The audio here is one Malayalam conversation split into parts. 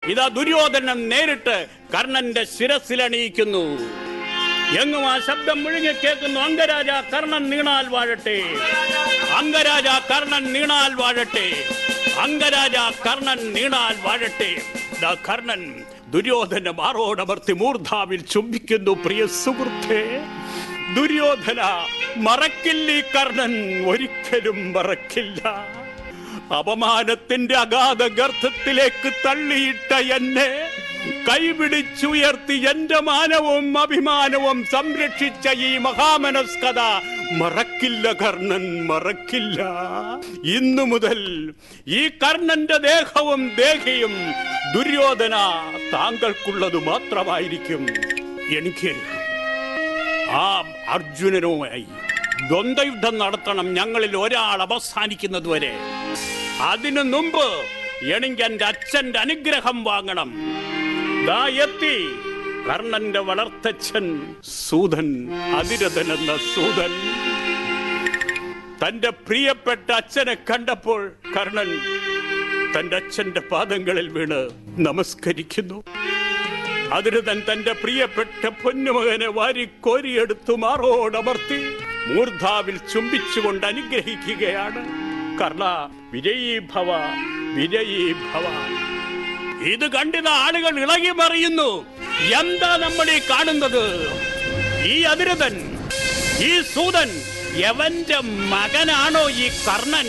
ഇതാ ദുര്യോധനൻ നേരിട്ട് കർണന്റെ ശിരസിലണിയിക്കുന്നു എങ്ങും ആ ശബ്ദം മുഴുങ്ങി കേൾക്കുന്നു അംഗരാജ കർണൻ നീണാൽ വാഴട്ടെ അംഗരാജ കർണൻ നീണാൽ വാഴട്ടെ അംഗരാജ കർണൻ നീണാൽ വാഴട്ടെ ദാ കർണൻ ദുര്യോധന മാറോടമർത്തി മൂർധാവിൽ ചുംബിക്കുന്നു പ്രിയ സുഹൃത്തേ ദുര്യോധന മറക്കില്ല ഈ കർണൻ ഒരിക്കലും മറക്കില്ല അപമാനത്തിന്റെ അഗാധ ഗർത്തത്തിലേക്ക് തള്ളിയിട്ട എന്നെ കൈപിടിച്ചുയർത്തി എന്റെ മാനവും അഭിമാനവും സംരക്ഷിച്ച ഈ മഹാമനസ്കഥ മറക്കില്ല കർണൻ മറക്കില്ല ഇന്നു മുതൽ ഈ കർണന്റെ ദേഹവും ദേഹിയും ദുര്യോധന താങ്കൾക്കുള്ളത് മാത്രമായിരിക്കും എനിക്ക് ആ അർജുനനുമായി ദ്വന്ദ്വയുദ്ധം നടത്തണം ഞങ്ങളിൽ ഒരാൾ അവസാനിക്കുന്നത് വരെ അതിനു മുമ്പ് എനിക്ക് എന്റെ അച്ഛന്റെ അനുഗ്രഹം വാങ്ങണം ദാ എത്തി കർണന്റെ വളർത്തച്ഛൻ സൂതൻ അതിരഥൻ എന്ന സൂതൻ തന്റെ പ്രിയപ്പെട്ട അച്ഛനെ കണ്ടപ്പോൾ കർണൻ തന്റെ അച്ഛന്റെ പാദങ്ങളിൽ വീണ് നമസ്കരിക്കുന്നു അതിരുതൻ തന്റെ പ്രിയപ്പെട്ട പൊന്നുമകനെ വാരി കോരിയെടുത്തു മാറോടമർത്തി മൂർധാവിൽ ചുംബിച്ചുകൊണ്ട് അനുഗ്രഹിക്കുകയാണ് കർണ വിജയീ ഭവ വിജയീ ഭവ ഇത് കണ്ടിത ആളുകൾ ഇളകി മറിയുന്നു എന്താ നമ്മൾ ഈ കാണുന്നത് ഈ അതിരഥൻ ഈ സൂതൻ യവന്റെ മകനാണോ ഈ കർണൻ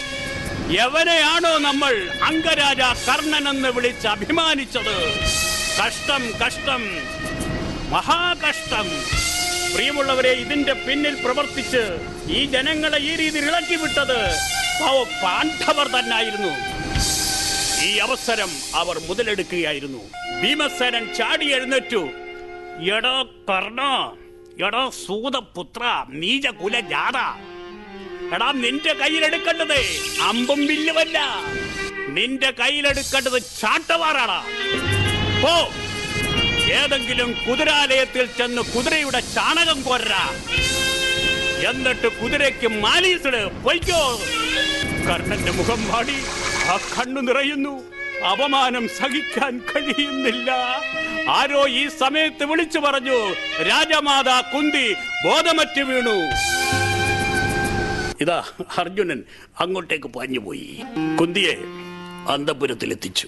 യവനെയാണോ നമ്മൾ അംഗരാജ കർണൻ എന്ന് വിളിച്ച് അഭിമാനിച്ചത് കഷ്ടം കഷ്ടം മഹാകഷ്ടം പ്രിയമുള്ളവരെ ഇതിന്റെ പിന്നിൽ പ്രവർത്തിച്ച് ഈ ജനങ്ങളെ ഈ രീതിയിൽ ഇളക്കി വിട്ടത് പാവ പാണ്ഡവർ തന്നായിരുന്നു ഈ അവസരം അവർ മുതലെടുക്കുകയായിരുന്നു ഭീമസേനൻ ചാടി എഴുന്നേറ്റു എടോ കർണ എടോ സൂതപുത്ര നീജ കുലജാത എടാ നിന്റെ കയ്യിലെടുക്കേണ്ടത് അമ്പും വില്ലുമല്ല നിന്റെ കയ്യിലെടുക്കേണ്ടത് ചാട്ടവാറാണ് പോ ഏതെങ്കിലും കുതിരാലയത്തിൽ ചെന്ന് കുതിരയുടെ ചാണകം കോരാ എന്നിട്ട് കുതിരയ്ക്ക് മാലീസിട് പൊയ്ക്കോ കർണന്റെ മുഖം പാടി ആ കണ്ണു നിറയുന്നു അപമാനം സഹിക്കാൻ കഴിയുന്നില്ല ആരോ ഈ സമയത്ത് വിളിച്ചു പറഞ്ഞു രാജമാതാ കുന്തി ബോധമറ്റ് വീണു ഇതാ അർജുനൻ അങ്ങോട്ടേക്ക് പാഞ്ഞുപോയി കുന്തിയെ അന്തപുരത്തിലെത്തിച്ചു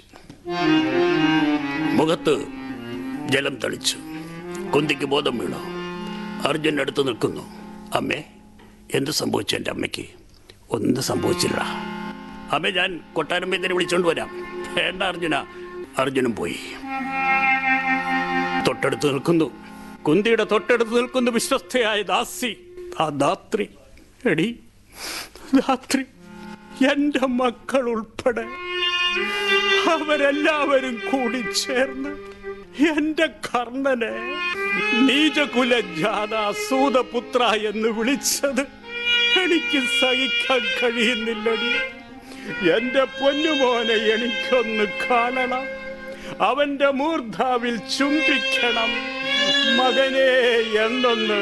മുഖത്ത് ജലം തളിച്ചു കുന്തിക്ക് ബോധം വീണു അർജുൻ അടുത്ത് നിൽക്കുന്നു അമ്മേ എന്ത് സംഭവിച്ചു എൻ്റെ അമ്മയ്ക്ക് ഒന്നും സംഭവിച്ചില്ല അമ്മേ ഞാൻ കൊട്ടാരം വേദന വിളിച്ചോണ്ട് വരാം വേണ്ട അർജുന അർജുനും പോയി തൊട്ടടുത്ത് നിൽക്കുന്നു കുന്തിയുടെ തൊട്ടടുത്ത് നിൽക്കുന്നു വിശ്വസ്തയായ ദാസി ആ ദാത്രി എടി ദാത്രി എന്റെ മക്കൾ ഉൾപ്പെടെ അവരെല്ലാവരും കൂടി ചേർന്ന് എന്റെ കർണനെ നീചകുല ജാത സൂതപുത്ര എന്ന് വിളിച്ചത് എനിക്ക് സഹിക്കാൻ കഴിയുന്നില്ലടി എന്റെ പൊന്നുമോനെ എനിക്കൊന്ന് കാണണം അവന്റെ മൂർധാവിൽ ചുംബിക്കണം മകനെ എന്നൊന്ന്